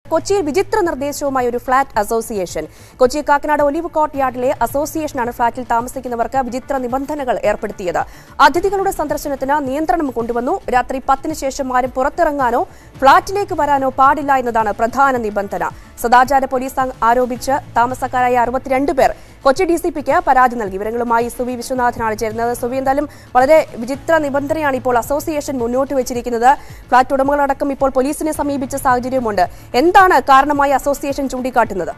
കൊച്ചിയിൽ വിചിത്ര നിർദ്ദേശവുമായി ഒരു flat association Kochi Kakkanad olive court യാർഡിലെ അസോസിയേഷനാണ് ഫ്ളാറ്റിൽ താമസിക്കുന്നവർക്ക് വിചിത്ര നിബന്ധനകൾ ഏർപ്പെടുത്തിയത് അതിഥികളുടെ സന്ദർശനത്തിന് നിയന്ത്രണം കൊണ്ടുവന്നു രാത്രി പത്തിന് ശേഷം ആരും പുറത്തിറങ്ങാനോ ഫ്ളാറ്റിലേക്ക് വരാനോ പാടില്ല എന്നതാണ് പ്രധാന നിബന്ധന സദാചാര പോലീസ് അംഗ- ആരോപിച്ച് താമസക്കാരായ അറുപത്തിരണ്ട് പേർ കൊച്ചി ഡി സി പിക്ക് പരാതി നൽകി വിവരങ്ങളുമായി സുവി വിശ്വനാഥനാണ് ചേരുന്നത് സുവി എന്തായാലും വളരെ വിചിത്ര നിബന്ധനയാണ് ഇപ്പോൾ അസോസിയേഷൻ മുന്നോട്ട് വെച്ചിരിക്കുന്നത് ഫ്ളാറ്റ് ഉടമകളടക്കം ഇപ്പോൾ പോലീസിനെ സമീപിച്ച സാഹചര്യമുണ്ട് എന്താണ് കാരണമായി അസോസിയേഷൻ ചൂണ്ടിക്കാട്ടുന്നത്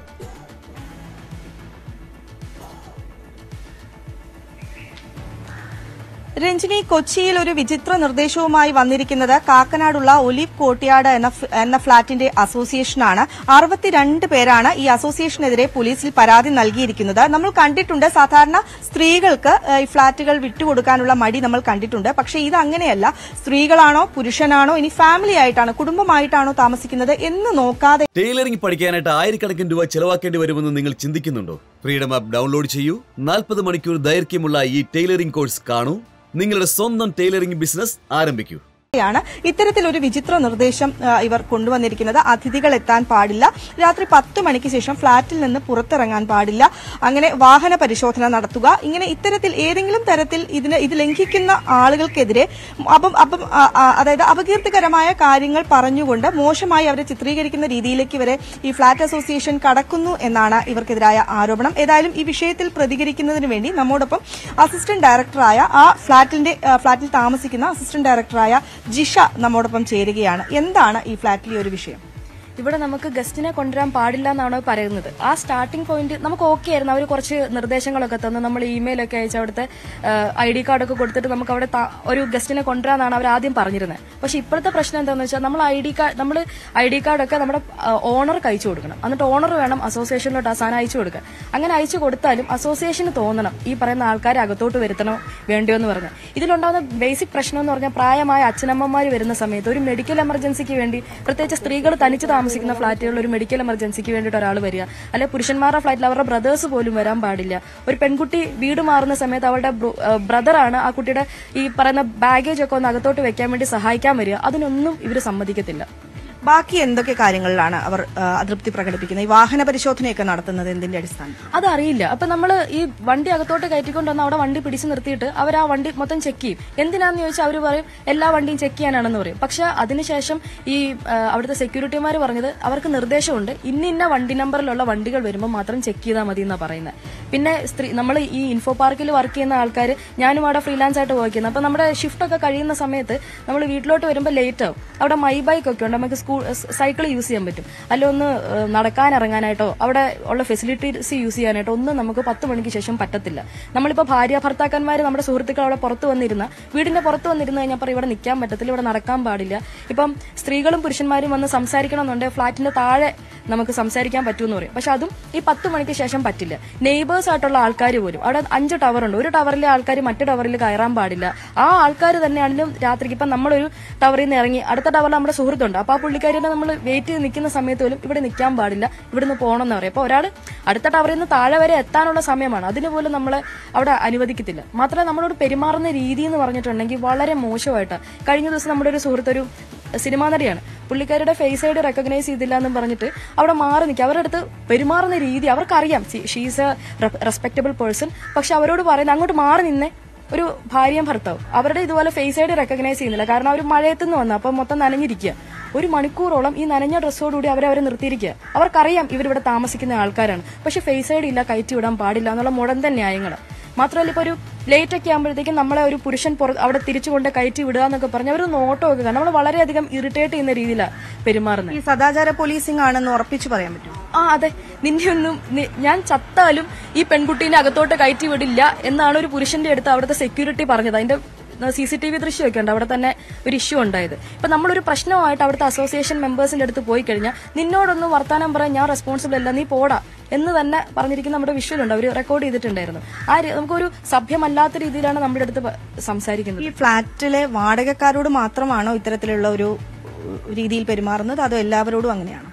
രഞ്ജിനി കൊച്ചിയിൽ ഒരു വിചിത്ര നിർദ്ദേശവുമായി വന്നിരിക്കുന്നത് കാക്കനാടുള്ള ഒലിവ് കോട്ടിയാട് എന്ന ഫ്- എന്ന ഫ്ളാറ്റിന്റെ അസോസിയേഷനാണ് അറുപത്തിരണ്ട് പേരാണ് ഈ അസോസിയേഷനെതിരെ പോലീസിൽ പരാതി നൽകിയിരിക്കുന്നത് നമ്മൾ കണ്ടിട്ടുണ്ട് സാധാരണ സ്ത്രീകൾക്ക് ഏഹ്, ഈ ഫ്ളാറ്റുകൾ വിട്ടുകൊടുക്കാനുള്ള മടി നമ്മൾ കണ്ടിട്ടുണ്ട് പക്ഷേ ഇത് അങ്ങനെയല്ല സ്ത്രീകളാണോ പുരുഷനാണോ ഇനി ഫാമിലി ആയിട്ടാണോ കുടുംബമായിട്ടാണോ താമസിക്കുന്നത് എന്ന് നോക്കാതെ ടൈലറിംഗ് പഠിക്കാനായിട്ട് ആയിരക്കണക്കിന് രൂപ ചെലവാക്കേണ്ടി വരുമെന്ന് നിങ്ങൾ ചിന്തിക്കുന്നുണ്ടോ ഫ്രീഡം ആപ്പ് ഡൗൺലോഡ് ചെയ്യൂ നാൽപ്പത് മണിക്കൂർ ദൈർഘ്യമുള്ള ഈ ടൈലറിംഗ് കോഴ്സ് കാണൂ നിങ്ങളുടെ സ്വന്തം ടൈലറിംഗ് ബിസിനസ് ആരംഭിക്കൂ യാണ് ഇത്തരത്തിലൊരു വിചിത്ര നിർദ്ദേശം ആ, ഇവർ കൊണ്ടുവന്നിരിക്കുന്നത് അതിഥികൾ എത്താൻ പാടില്ല രാത്രി പത്ത് മണിക്ക് ശേഷം ഫ്ളാറ്റിൽ നിന്ന് പുറത്തിറങ്ങാൻ പാടില്ല അങ്ങനെ വാഹന പരിശോധന നടത്തുക ഇങ്ങനെ ഇത്തരത്തിൽ ഏതെങ്കിലും തരത്തിൽ ഇതിന് ഇത് ലംഘിക്കുന്ന ആളുകൾക്കെതിരെ അപ്പം അപ്പം ആ, ആ, അതായത് അപകീർത്തികരമായ കാര്യങ്ങൾ പറഞ്ഞുകൊണ്ട് മോശമായി അവരെ ചിത്രീകരിക്കുന്ന രീതിയിലേക്ക് ഇവരെ ഈ ഫ്ളാറ്റ് അസോസിയേഷൻ കടക്കുന്നു എന്നാണ് ഇവർക്കെതിരായ ആരോപണം ഏതായാലും ഈ വിഷയത്തിൽ പ്രതികരിക്കുന്നതിന് വേണ്ടി നമ്മോടൊപ്പം അസിസ്റ്റന്റ് ഡയറക്ടറായ ആ ഫ്ളാറ്റിന്റെ ആ, ഫ്ളാറ്റിൽ താമസിക്കുന്ന അസിസ്റ്റന്റ് ഡയറക്ടറായ ജിഷ നമ്മോടൊപ്പം ചേരുകയാണ് എന്താണ് ഈ ഫ്ളാറ്റിലെ ഒരു വിഷയം ഇവിടെ നമുക്ക് ഗസ്റ്റിനെ കൊണ്ടുവരാൻ പാടില്ല എന്നാണ് പറയുന്നത് ആ സ്റ്റാർട്ടിംഗ് പോയിന്റ് നമുക്ക് ഓക്കെ ആയിരുന്നു അവർ കുറച്ച് നിർദ്ദേശങ്ങളൊക്കെ തന്നു നമ്മൾ ഇമെയിലൊക്കെ അയച്ച് അവിടുത്തെ ഐ ഡി കാർഡൊക്കെ കൊടുത്തിട്ട് നമുക്ക് അവിടെ ത- ഒരു ഗസ്റ്റിനെ കൊണ്ടുവരാന്നാണ് അവർ ആദ്യം പറഞ്ഞിരുന്നത് പക്ഷെ ഇപ്പോഴത്തെ പ്രശ്നം എന്താണെന്ന് വെച്ചാൽ നമ്മൾ ഐ ഡി കാർഡ് നമ്മൾ ഐ ഡി കാർഡൊക്കെ നമ്മുടെ ഓണർക്ക് അയച്ചു കൊടുക്കണം എന്നിട്ട് ഓണർ വേണം അസോസിയേഷനിലോട്ട് ആ സാധനം അയച്ചു കൊടുക്കാൻ അങ്ങനെ അയച്ചു കൊടുത്താലും അസോസിയേഷന് തോന്നണം ഈ പറയുന്ന ആൾക്കാരെ അകത്തോട്ട് വരുത്തണോ വേണ്ടിയോ എന്ന് പറഞ്ഞാൽ ഇതിലുണ്ടാകുന്ന ബേസിക് പ്രശ്നം എന്ന് പറഞ്ഞാൽ പ്രായമായ അച്ഛനമ്മമാർ വരുന്ന സമയത്ത് ഒരു മെഡിക്കൽ എമർജൻസിക്ക് വേണ്ടി പ്രത്യേകിച്ച് സ്ത്രീകൾ തനിച്ച് താമസിക്കുന്ന ഫ്ളാറ്റുകളിൽ ഒരു മെഡിക്കൽ എമർജൻസിക്ക് വേണ്ടിയിട്ട് ഒരാൾ വരിക അല്ലെ പുരുഷന്മാരുടെ ഫ്ലൈറ്റിൽ അവരുടെ ബ്രദേഴ്സ് പോലും വരാൻ പാടില്ല ഒരു പെൺകുട്ടി വീട് മാറുന്ന സമയത്ത് അവരുടെ ബ്രദറാണ് ആ കുട്ടിയുടെ ഈ പറയുന്ന ബാഗേജ് ഒക്കെ ഒന്ന് അകത്തോട്ട് വെക്കാൻ വേണ്ടി സഹായിക്കാൻ വരിക അതിനൊന്നും ഇവർ സമ്മതിക്കത്തില്ല ബാക്കി എന്തൊക്കെ കാര്യങ്ങളിലാണ് അവർ ആ, അതൃപ്തി പ്രകടിപ്പിക്കുന്നത് ഈ വാഹന പരിശോധനയൊക്കെ നടത്തുന്നത് എന്തിന്റെ അടിസ്ഥാനം അതറിയില്ല അപ്പൊ നമ്മൾ ഈ വണ്ടി അകത്തോട്ട് കയറ്റിക്കൊണ്ട് വന്ന് അവിടെ വണ്ടി പിടിച്ചു നിർത്തിയിട്ട് അവർ ആ വണ്ടി മൊത്തം ചെക്ക് ചെയ്യും എന്തിനാന്ന് ചോദിച്ചാൽ അവർ പറയും എല്ലാ വണ്ടിയും ചെക്ക് ചെയ്യാനാണെന്ന് പറയും പക്ഷെ അതിനുശേഷം ഈ ആ, അവിടുത്തെ സെക്യൂരിറ്റിമാർ പറഞ്ഞത് അവർക്ക് നിർദ്ദേശമുണ്ട് ഇന്ന ഇന്ന വണ്ടി നമ്പറിലുള്ള വണ്ടികൾ വരുമ്പോൾ മാത്രം ചെക്ക് ചെയ്താൽ മതി എന്നാണ് പറയുന്നത് പിന്നെ സ്ത്രീ നമ്മൾ ഈ ഇൻഫോ പാർക്കിൽ വർക്ക് ചെയ്യുന്ന ആൾക്കാർ ഞാനും അവിടെ ഫ്രീലാൻസ് ആയിട്ട് വർക്ക് ചെയ്യുന്നത് അപ്പൊ നമ്മുടെ ഷിഫ്റ്റ് ഒക്കെ കഴിയുന്ന സമയത്ത് നമ്മൾ വീട്ടിലോട്ട് വരുമ്പോൾ ലേറ്റ് ആവും അവിടെ മൈ ബൈക്ക് ഒക്കെ ഉണ്ട് നമുക്ക് സ്കൂൾ സൈക്കിൾ യൂസ് ചെയ്യാൻ പറ്റും അല്ല ഒന്ന് ഏഹ്, നടക്കാൻ ഇറങ്ങാനായിട്ടോ അവിടെ ഉള്ള ഫെസിലിറ്റീസ് യൂസ് ചെയ്യാനായിട്ടോ ഒന്നും നമുക്ക് പത്ത് മണിക്ക് ശേഷം പറ്റത്തില്ല നമ്മളിപ്പോൾ ഭാര്യ ഭർത്താക്കന്മാർ നമ്മുടെ സുഹൃത്തുക്കൾ അവിടെ പുറത്ത് വന്നിരുന്ന വീടിന്റെ പുറത്ത് വന്നിരുന്ന് കഴിഞ്ഞാൽ പറയും ഇവിടെ നിൽക്കാൻ പറ്റത്തില്ല ഇവിടെ നടക്കാൻ പാടില്ല ഇപ്പം സ്ത്രീകളും പുരുഷന്മാരും വന്ന് സംസാരിക്കണം എന്നുണ്ടെങ്കിൽ ഫ്ളാറ്റിന്റെ താഴെ നമുക്ക് സംസാരിക്കാൻ പറ്റുമെന്ന് പറയും പക്ഷെ അതും ഈ പത്ത് മണിക്ക് ശേഷം പറ്റില്ല നെയ്ബേഴ്സ് ആയിട്ടുള്ള ആൾക്കാർ പോലും അവിടെ അഞ്ച് ടവർ ഉണ്ട് ഒരു ടവറിലെ ആൾക്കാർ മറ്റു ടവറിൽ കയറാൻ പാടില്ല ആ ആൾക്കാർ തന്നെയാണെങ്കിലും രാത്രിക്ക് ഇപ്പം നമ്മളൊരു ടവറിൽ നിന്ന് ഇറങ്ങി അടുത്ത ടവറിൽ നമ്മുടെ സുഹൃത്തുണ്ട് അപ്പൊ ആ പുള്ളിക്കാരിനെ നമ്മൾ വെയിറ്റ് ചെയ്ത് നിൽക്കുന്ന സമയത്ത് പോലും ഇവിടെ നിൽക്കാൻ പാടില്ല ഇവിടുന്ന് പോകണം എന്ന് പറയും അപ്പൊ ഒരാൾ അടുത്ത ടവറിൽ നിന്ന് താഴെ വരെ എത്താനുള്ള സമയമാണ് അതിന് പോലും നമ്മളെ അവിടെ അനുവദിക്കത്തില്ല മാത്രമല്ല നമ്മളോട് പെരുമാറുന്ന രീതി എന്ന് പറഞ്ഞിട്ടുണ്ടെങ്കിൽ വളരെ മോശമായിട്ടാണ് കഴിഞ്ഞ ദിവസം നമ്മുടെ ഒരു സുഹൃത്ത് ഒരു സിനിമാ നടിയാണ് പുള്ളിക്കാരുടെ ഫേസ് ഐഡി റെക്കഗ്നൈസ് ചെയ്തില്ല എന്നും പറഞ്ഞിട്ട് അവിടെ മാറി നിൽക്കുക അവരുടെ അടുത്ത് പെരുമാറുന്ന രീതി അവർക്കറിയാം ഷീസ് എ റെസ്പെക്റ്റബിൾ പേഴ്സൺ പക്ഷെ അവരോട് പറയുന്നത് അങ്ങോട്ട് മാറി നിന്നേ ഒരു ഭാര്യയും ഭർത്താവും അവരുടെ ഇതുപോലെ ഫേസ് ഐഡി റെക്കഗ്നൈസ് ചെയ്യുന്നില്ല കാരണം അവർ മഴയത്തു നിന്ന് വന്നു അപ്പം മൊത്തം നനഞ്ഞിരിക്കുക ഒരു മണിക്കൂറോളം ഈ നനഞ്ഞ ഡ്രസ്സോടുകൂടി അവരെ അവരെ നിർത്തിയിരിക്കുക അവർക്കറിയാം ഇവരിവിടെ താമസിക്കുന്ന ആൾക്കാരാണ് പക്ഷെ ഫേസ് ഐഡി ഇല്ല കയറ്റി വിടാൻ പാടില്ല എന്നുള്ള മുടന്തൻ ന്യായങ്ങൾ മാത്രമല്ല ഇപ്പൊ ഒരു ലേറ്റ് ഒക്കെ ആകുമ്പോഴത്തേക്കും നമ്മളെ ഒരു പുരുഷൻ പുറ അവിടെ തിരിച്ചുകൊണ്ട് കയറ്റി വിടുക എന്നൊക്കെ പറഞ്ഞ് അവർ നോട്ടമൊക്കെ കാണും നമ്മൾ വളരെയധികം ഇറിറ്റേറ്റ് ചെയ്യുന്ന രീതിയിലാണ് പെരുമാറുന്നത് ഈ സദാചാര പോലീസിംഗ് ആണെന്ന് ഉറപ്പിച്ചു പറയാൻ പറ്റും ആ അതെ നിന്നെ ഒന്നും നി- ഞാൻ ചത്താലും ഈ പെൺകുട്ടീനെ അകത്തോട്ട് കയറ്റി വിടില്ല എന്നാണ് ഒരു പുരുഷന്റെ അടുത്ത് അവിടുത്തെ സെക്യൂരിറ്റി പറഞ്ഞത് അതിന്റെ സി സി ടി വി ദൃശ്യമൊക്കെ ഉണ്ട് അവിടെ തന്നെ ഒരു ഇഷ്യൂ ഉണ്ടായത് ഇപ്പൊ നമ്മളൊരു പ്രശ്നമായിട്ട് അവിടുത്തെ അസോസിയേഷൻ മെമ്പേഴ്സിന്റെ അടുത്ത് പോയി കഴിഞ്ഞാൽ നിന്നോടൊന്നും വർത്താനം പറയാൻ ഞാൻ റെസ്പോൺസിബിൾ അല്ല നീ പോടാ എന്ന് തന്നെ പറഞ്ഞിരിക്കുന്ന നമ്മുടെ വിഷ്വലുണ്ട് അവർ റെക്കോർഡ് ചെയ്തിട്ടുണ്ടായിരുന്നു ആ രീ- നമുക്കൊരു സഭ്യമല്ലാത്ത രീതിയിലാണ് നമ്മുടെ അടുത്ത് പ- സംസാരിക്കുന്നത് ഈ ഫ്ളാറ്റിലെ വാടകക്കാരോട് മാത്രമാണോ ഇത്തരത്തിലുള്ള ഒരു രീതിയിൽ പെരുമാറുന്നത് അതോ എല്ലാവരോടും അങ്ങനെയാണോ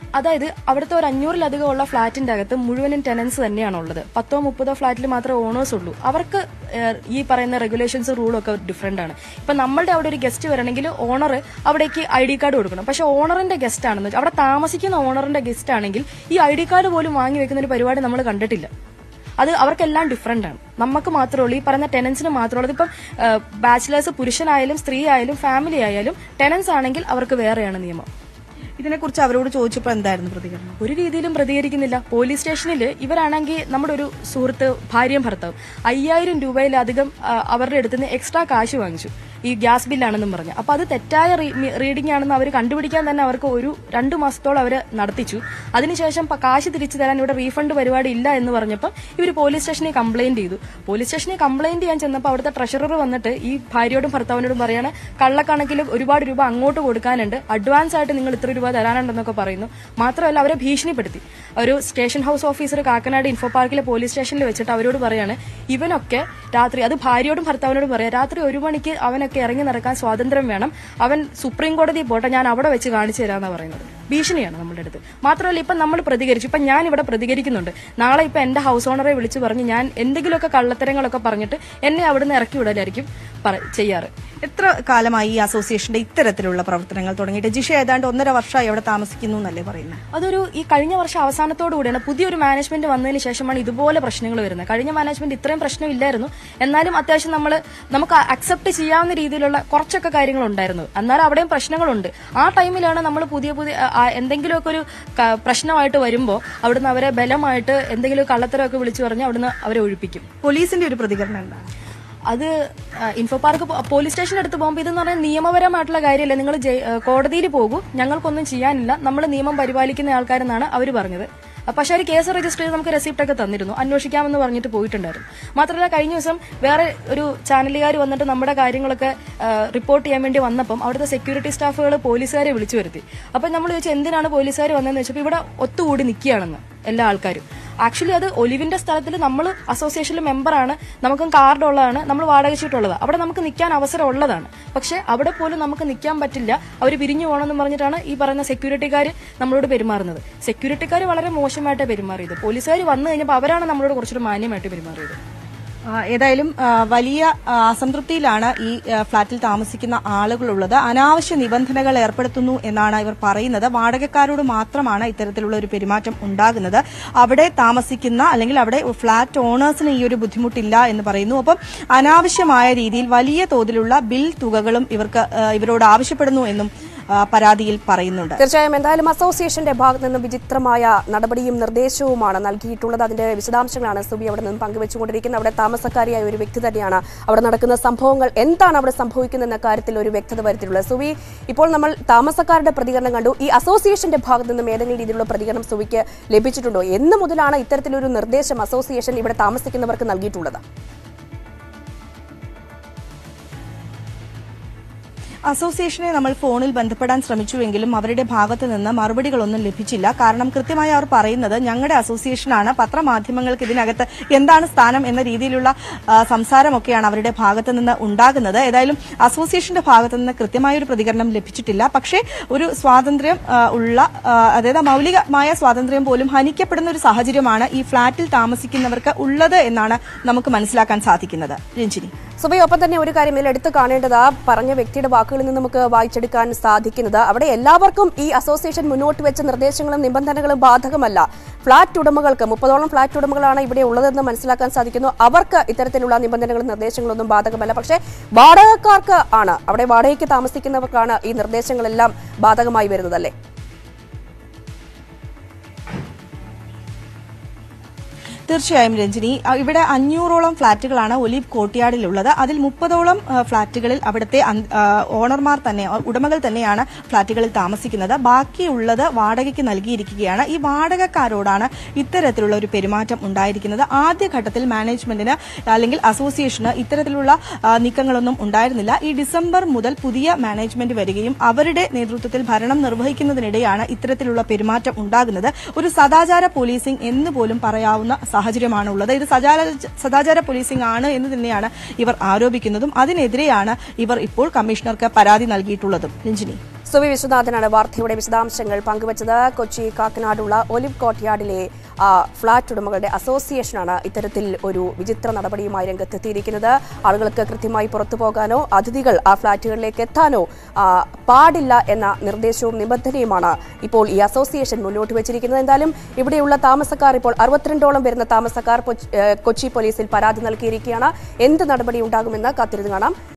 അതായത് അവിടുത്തെ ഒരു അഞ്ഞൂറിലധികം ഉള്ള ഫ്ളാറ്റിന്റെ അകത്ത് മുഴുവനും ടെനൻസ് തന്നെയാണ് ഉള്ളത് പത്തോ മുപ്പതോ ഫ്ളാറ്റിൽ മാത്രമേ ഓണേഴ്സ് ഉള്ളൂ അവർക്ക് ഏഹ്, ഈ പറയുന്ന റെഗുലേഷൻസ് റൂളും ഒക്കെ ഡിഫറെന്റ് ആണ് ഇപ്പൊ നമ്മളുടെ അവിടെ ഒരു ഗസ്റ്റ് വരണമെങ്കിൽ ഓണർ അവിടേക്ക് ഐ ഡി കാർഡ് കൊടുക്കണം പക്ഷെ ഓണറിന്റെ ഗസ്റ്റ് ആണെന്ന് വെച്ചാൽ അവിടെ താമസിക്കുന്ന ഓണറിന്റെ ഗസ്റ്റ് ആണെങ്കിൽ ഈ ഐ ഡി കാർഡ് പോലും വാങ്ങി വെക്കുന്ന ഒരു പരിപാടി നമ്മൾ കണ്ടിട്ടില്ല അത് അവർക്കെല്ലാം ഡിഫറെന്റ് ആണ് നമുക്ക് മാത്രമേ ഉള്ളൂ ഈ പറയുന്ന ടെനൻസിന് മാത്രമേ ഉള്ളൂ ഇപ്പം ബാച്ചിലേഴ്സ് പുരുഷനായാലും സ്ത്രീ ആയാലും ഫാമിലി ആയാലും ടെനൻസ് ആണെങ്കിൽ അവർക്ക് വേറെയാണ് നിയമം ഇതിനെക്കുറിച്ച് അവരോട് ചോദിച്ചപ്പോൾ എന്തായിരുന്നു പ്രതികരണം ഒരു രീതിയിലും പ്രതികരിക്കുന്നില്ല പോലീസ് സ്റ്റേഷനിൽ ഇവരാണെങ്കിൽ നമ്മുടെ ഒരു സുഹൃത്ത് ഭാര്യയും ഭർത്താവും അയ്യായിരം രൂപയിലധികം ആ, അവരുടെ അടുത്ത് നിന്ന് എക്സ്ട്രാ കാശ് വാങ്ങിച്ചു ഈ ഗ്യാസ് ബില്ലാണെന്നും പറഞ്ഞ് അപ്പൊ അത് തെറ്റായ റീഡിംഗ് ആണെന്ന് അവർ കണ്ടുപിടിക്കാൻ തന്നെ അവർക്ക് ഒരു രണ്ടു മാസത്തോളം അവർ നടത്തിച്ചു അതിനുശേഷം പ- കാശ് തിരിച്ചു തരാൻ ഇവിടെ റീഫണ്ട് പരിപാടി ഇല്ല എന്ന് പറഞ്ഞപ്പോൾ ഇവർ പോലീസ് സ്റ്റേഷനിൽ കംപ്ലൈന്റ് ചെയ്തു പോലീസ് സ്റ്റേഷനിൽ കംപ്ലൈന്റ് ചെയ്യാൻ ചെന്നപ്പോൾ അവിടുത്തെ ട്രഷറർ വന്നിട്ട് ഈ ഭാര്യയോടും ഭർത്താവിനോടും പറയാണ് കള്ളക്കണക്കിൽ ഒരുപാട് രൂപ അങ്ങോട്ട് കൊടുക്കാനുണ്ട് അഡ്വാൻസ് ആയിട്ട് നിങ്ങൾ ഇത്ര രൂപ തരാനുണ്ടെന്നൊക്കെ പറയുന്നു മാത്രമല്ല അവരെ ഭീഷണിപ്പെടുത്തി ഒരു station house officer Kakkanad info പാർക്കിലെ പോലീസ് സ്റ്റേഷനിൽ വെച്ചിട്ട് അവരോട് പറയാണ് ഇവനൊക്കെ രാത്രി അത് ഭാര്യയോടും ഭർത്താവിനോടും പറയാം രാത്രി ഒരു മണിക്ക് അവനൊക്കെ ഇറങ്ങി നടക്കാൻ സ്വാതന്ത്ര്യം വേണം അവൻ സുപ്രീം കോടതി പോട്ടെ ഞാൻ അവിടെ വെച്ച് കാണിച്ചു തരാമെന്നാണ് പറയുന്നത് ഭീഷണിയാണ് നമ്മുടെ അടുത്ത് മാത്രമല്ല ഇപ്പം നമ്മൾ പ്രതികരിച്ചു ഇപ്പം ഞാൻ ഇവിടെ പ്രതികരിക്കുന്നുണ്ട് നാളെ ഇപ്പം എന്റെ ഹൗസ് ഓണറെ വിളിച്ചു പറഞ്ഞ് ഞാൻ എന്തെങ്കിലുമൊക്കെ കള്ളത്തരങ്ങളൊക്കെ പറഞ്ഞിട്ട് എന്നെ അവിടുന്ന് ഇറക്കി വിടലായിരിക്കും പറ- ചെയ്യാറ് എത്ര കാലമായി ഈ അസോസിയേഷന്റെ ഇത്തരത്തിലുള്ള പ്രവർത്തനങ്ങൾ തുടങ്ങിയിട്ട് ജിഷ ഏതാണ്ട് ഒന്നര വർഷമായി അവിടെ താമസിക്കുന്നു എന്നല്ലേ പറയുന്നത് അതൊരു ഈ കഴിഞ്ഞ വർഷം അവസാനത്തോടു കൂടിയാണ് പുതിയൊരു മാനേജ്മെന്റ് വന്നതിന് ശേഷമാണ് ഇതുപോലെ പ്രശ്നങ്ങൾ വരുന്നത് കഴിഞ്ഞ മാനേജ്മെന്റ് ഇത്രയും പ്രശ്നമില്ലായിരുന്നു എന്നാലും അത്യാവശ്യം നമ്മൾ നമുക്ക് അക്സെപ്റ്റ് ചെയ്യാവുന്ന രീതിയിലുള്ള കുറച്ചൊക്കെ കാര്യങ്ങൾ ഉണ്ടായിരുന്നു എന്നാലും അവിടെയും പ്രശ്നങ്ങളുണ്ട് ആ ടൈമിലാണ് നമ്മൾ പുതിയ പുതിയ ആ, ആ, എന്തെങ്കിലുമൊക്കെ ഒരു ക- പ്രശ്നമായിട്ട് വരുമ്പോൾ അവിടുന്ന് അവരെ ബലമായിട്ട് എന്തെങ്കിലും കള്ളത്തരമൊക്കെ വിളിച്ചു പറഞ്ഞ് അവിടുന്ന് അവരെ ഒഴിപ്പിക്കും പോലീസിന്റെ ഒരു പ്രതികരണം എന്താണ് അത് ആ, ഇൻഫോ പാർക്ക് പോ- പോലീസ് സ്റ്റേഷൻ്റെ അടുത്ത് പോകുമ്പോൾ ഇതെന്ന് പറഞ്ഞാൽ നിയമപരമായിട്ടുള്ള കാര്യമല്ല നിങ്ങൾ കോടതിയിൽ പോകൂ ഞങ്ങൾക്കൊന്നും ചെയ്യാനില്ല നമ്മൾ നിയമം പരിപാലിക്കുന്ന ആൾക്കാരെന്നാണ് അവർ പറഞ്ഞത് ആ, പക്ഷേ ഒരു കേസ് രജിസ്റ്റർ ചെയ്ത് നമുക്ക് റെസിപ്റ്റ് ഒക്കെ തന്നിരുന്നു അന്വേഷിക്കാമെന്ന് പറഞ്ഞിട്ട് പോയിട്ടുണ്ടായിരുന്നു മാത്രമല്ല കഴിഞ്ഞ ദിവസം വേറെ ഒരു ചാനലുകാർ വന്നിട്ട് നമ്മുടെ കാര്യങ്ങളൊക്കെ റിപ്പോർട്ട് ചെയ്യാൻ വേണ്ടി വന്നപ്പം അവിടുത്തെ സെക്യൂരിറ്റി സ്റ്റാഫുകൾ പോലീസുകാരെ വിളിച്ചു വരുത്തി അപ്പം നമ്മൾ ചോദിച്ചു എന്തിനാണ് പോലീസുകാർ വന്നതെന്ന് വെച്ചപ്പോൾ ഇവിടെ ഒത്തുകൂടി നിൽക്കുകയാണെന്ന് എല്ലാ ആൾക്കാരും ആക്ച്വലി അത് ഒലിവിന്റെ സ്ഥലത്തിൽ നമ്മൾ അസോസിയേഷനിലെ മെമ്പറാണ് നമുക്കും കാർഡ് ഉള്ളതാണ് നമ്മൾ വാടക ചീട്ടുള്ളതാണ് അവിടെ നമുക്ക് നിൽക്കാൻ അവസരം ഉള്ളതാണ് പക്ഷെ അവിടെ പോലും നമുക്ക് നിൽക്കാൻ പറ്റില്ല അവർ പിരിഞ്ഞു പോകണമെന്ന് പറഞ്ഞിട്ടാണ് ഈ പറയുന്ന സെക്യൂരിറ്റിക്കാർ നമ്മളോട് പെരുമാറുന്നത് സെക്യൂരിറ്റിക്കാർ വളരെ മോശമായിട്ട് പെരുമാറിയത് പോലീസുകാർ വന്നു കഴിഞ്ഞപ്പോൾ അവരാണ് നമ്മളോട് കുറച്ചുകൂടി മാന്യമായിട്ട് പെരുമാറിയത് ആ, ഏതായാലും ആ, വലിയ ആ, അസംതൃപ്തിയിലാണ് ഈ ആ, ഫ്ളാറ്റിൽ താമസിക്കുന്ന ആളുകളുള്ളത് അനാവശ്യ നിബന്ധനകൾ ഏർപ്പെടുത്തുന്നു എന്നാണ് ഇവർ പറയുന്നത് വാടകക്കാരോട് മാത്രമാണ് ഇത്തരത്തിലുള്ള ഒരു പെരുമാറ്റം ഉണ്ടാകുന്നത് അവിടെ താമസിക്കുന്ന അല്ലെങ്കിൽ അവിടെ ഫ്ളാറ്റ് ഓണേഴ്സിന് ഈ ഒരു ബുദ്ധിമുട്ടില്ല എന്ന് പറയുന്നു അപ്പം അനാവശ്യമായ രീതിയിൽ വലിയ തോതിലുള്ള ബിൽ തുകകളും ഇവർക്ക് ആ, ഇവരോട് ആവശ്യപ്പെടുന്നു എന്നും ആ, പരാതിയിൽ പറയുന്നുണ്ട് തീർച്ചയായും എന്തായാലും അസോസിയേഷന്റെ ഭാഗത്ത് നിന്നും വിചിത്രമായ നടപടിയും നിർദ്ദേശവുമാണ് നൽകിയിട്ടുള്ളത് അതിന്റെ വിശദാംശങ്ങളാണ് സുബി അവിടെ നിന്നും പങ്കുവെച്ചുകൊണ്ടിരിക്കുന്നത് അവിടെ താമസക്കാരിയായ ഒരു വ്യക്തി തന്നെയാണ് അവിടെ നടക്കുന്ന സംഭവങ്ങൾ എന്താണ് അവിടെ സംഭവിക്കുന്നത് എന്ന കാര്യത്തിൽ ഒരു വ്യക്തത വരുത്തിയിട്ടുള്ളത് സുബി ഇപ്പോൾ നമ്മൾ താമസക്കാരുടെ പ്രതികരണം കണ്ടു ഈ അസോസിയേഷന്റെ ഭാഗത്ത് നിന്നും ഏതെങ്കിലും രീതിയിലുള്ള പ്രതികരണം സുബിക്ക് ലഭിച്ചിട്ടുണ്ടോ എന്ന് മുതലാണ് ഇത്തരത്തിലൊരു നിർദ്ദേശം അസോസിയേഷൻ ഇവിടെ താമസിക്കുന്നവർക്ക് നൽകിയിട്ടുള്ളത് അസോസിയേഷനെ നമ്മൾ ഫോണിൽ ബന്ധപ്പെടാൻ ശ്രമിച്ചുവെങ്കിലും അവരുടെ ഭാഗത്ത് നിന്ന് മറുപടികളൊന്നും ലഭിച്ചില്ല കാരണം കൃത്യമായി അവർ പറയുന്നത് ഞങ്ങളുടെ അസോസിയേഷനാണ് പത്രമാധ്യമങ്ങൾക്ക് ഇതിനകത്ത് എന്താണ് സ്ഥാനം എന്ന രീതിയിലുള്ള ആ, സംസാരമൊക്കെയാണ് അവരുടെ ഭാഗത്ത് നിന്ന് ഉണ്ടാകുന്നത് ഏതായാലും അസോസിയേഷന്റെ ഭാഗത്ത് നിന്ന് കൃത്യമായ ഒരു പ്രതികരണം ലഭിച്ചിട്ടില്ല പക്ഷേ ഒരു സ്വാതന്ത്ര്യം ആ, ഉള്ള ആ, അതായത് മൗലികമായ സ്വാതന്ത്ര്യം പോലും ഹനിക്കപ്പെടുന്ന ഒരു സാഹചര്യമാണ് ഈ ഫ്ളാറ്റിൽ താമസിക്കുന്നവർക്ക് ഉള്ളത് എന്നാണ് നമുക്ക് മനസ്സിലാക്കാൻ സാധിക്കുന്നത് രഞ്ജിനി സുബൈ ഒപ്പം തന്നെ ഒരു കാര്യം ഇതിൽ എടുത്തു കാണേണ്ടത് ആ പറഞ്ഞ വ്യക്തിയുടെ വാക്കുകളിൽ നിന്ന് നമുക്ക് വായിച്ചെടുക്കാൻ സാധിക്കുന്നത് അവിടെ എല്ലാവർക്കും ഈ അസോസിയേഷൻ മുന്നോട്ട് വെച്ച നിർദ്ദേശങ്ങളും നിബന്ധനകളും ബാധകമല്ല ഫ്ളാറ്റ് ഉടമകൾക്ക് മുപ്പതോളം ഫ്ളാറ്റ് ഉടമകളാണ് ഇവിടെ ഉള്ളതെന്ന് മനസ്സിലാക്കാൻ സാധിക്കുന്നു അവർക്ക് ഇത്തരത്തിലുള്ള നിബന്ധനകളും നിർദ്ദേശങ്ങളൊന്നും ബാധകമല്ല പക്ഷേ വാടകക്കാർക്ക് ആണ് അവിടെ വാടകയ്ക്ക് താമസിക്കുന്നവർക്കാണ് ഈ നിർദ്ദേശങ്ങളെല്ലാം ബാധകമായി വരുന്നതല്ലേ തീർച്ചയായും രഞ്ജിനി അ, ഇവിടെ അഞ്ഞൂറോളം ഫ്ളാറ്റുകളാണ് ഒലീവ് കോട്ടിയാടിലുള്ളത് അതിൽ മുപ്പതോളം അ, ഫ്ളാറ്റുകളിൽ അവിടുത്തെ അൻ- ആ, ഓണർമാർ തന്നെ അ, ഉടമകൾ തന്നെയാണ് ഫ്ളാറ്റുകളിൽ താമസിക്കുന്നത് ബാക്കിയുള്ളത് വാടകയ്ക്ക് നൽകിയിരിക്കുകയാണ് ഈ വാടകക്കാരോടാണ് ഇത്തരത്തിലുള്ള ഒരു പെരുമാറ്റം ഉണ്ടായിരിക്കുന്നത് ആദ്യഘട്ടത്തിൽ മാനേജ്മെന്റിന് അല്ലെങ്കിൽ അസോസിയേഷന് ഇത്തരത്തിലുള്ള ആ, നീക്കങ്ങളൊന്നും ഉണ്ടായിരുന്നില്ല ഈ ഡിസംബർ മുതൽ പുതിയ മാനേജ്മെന്റ് വരികയും അവരുടെ നേതൃത്വത്തിൽ ഭരണം നിർവഹിക്കുന്നതിനിടെയാണ് ഇത്തരത്തിലുള്ള പെരുമാറ്റം ഉണ്ടാകുന്നത് ഒരു സദാചാര പോലീസിംഗ് എന്ന് പോലും പറയാവുന്ന സാഹചര്യമാണ് ഉള്ളത് ഇത് സദാചാര സദാചാര പോലീസിംഗ് ആണ് എന്ന് തന്നെയാണ് ഇവർ ആരോപിക്കുന്നതും അതിനെതിരെയാണ് ഇവർ ഇപ്പോൾ കമ്മീഷണർക്ക് പരാതി നൽകിയിട്ടുള്ളതും രഞ്ജിനി സുവി വിശ്വനാഥനാണ് വാർത്തയുടെ വിശദാംശങ്ങൾ പങ്കുവച്ചത് കൊച്ചി കാക്കനാടുള്ള ഒലിവ് കോട്ട് യാർഡിലെ ആ, ഫ്ളാറ്റ് ഉടമകളുടെ അസോസിയേഷനാണ് ഇത്തരത്തിൽ ഒരു വിചിത്ര നടപടിയുമായി രംഗത്തെത്തിയിരിക്കുന്നത് ആളുകൾക്ക് കൃത്യമായി പുറത്തു പോകാനോ അതിഥികൾ ആ ഫ്ളാറ്റുകളിലേക്ക് എത്താനോ ആ, പാടില്ല എന്ന നിർദ്ദേശവും നിബന്ധനയുമാണ് ഇപ്പോൾ ഈ അസോസിയേഷൻ മുന്നോട്ട് വെച്ചിരിക്കുന്നത് എന്തായാലും ഇവിടെയുള്ള താമസക്കാർ ഇപ്പോൾ അറുപത്തിരണ്ടോളം വരുന്ന താമസക്കാർ പൊച്ച്- ഏ, കൊച്ചി പോലീസിൽ പരാതി നൽകിയിരിക്കുകയാണ് എന്ത് നടപടി ഉണ്ടാകുമെന്ന് കാത്തിരുന്ന് കാണാം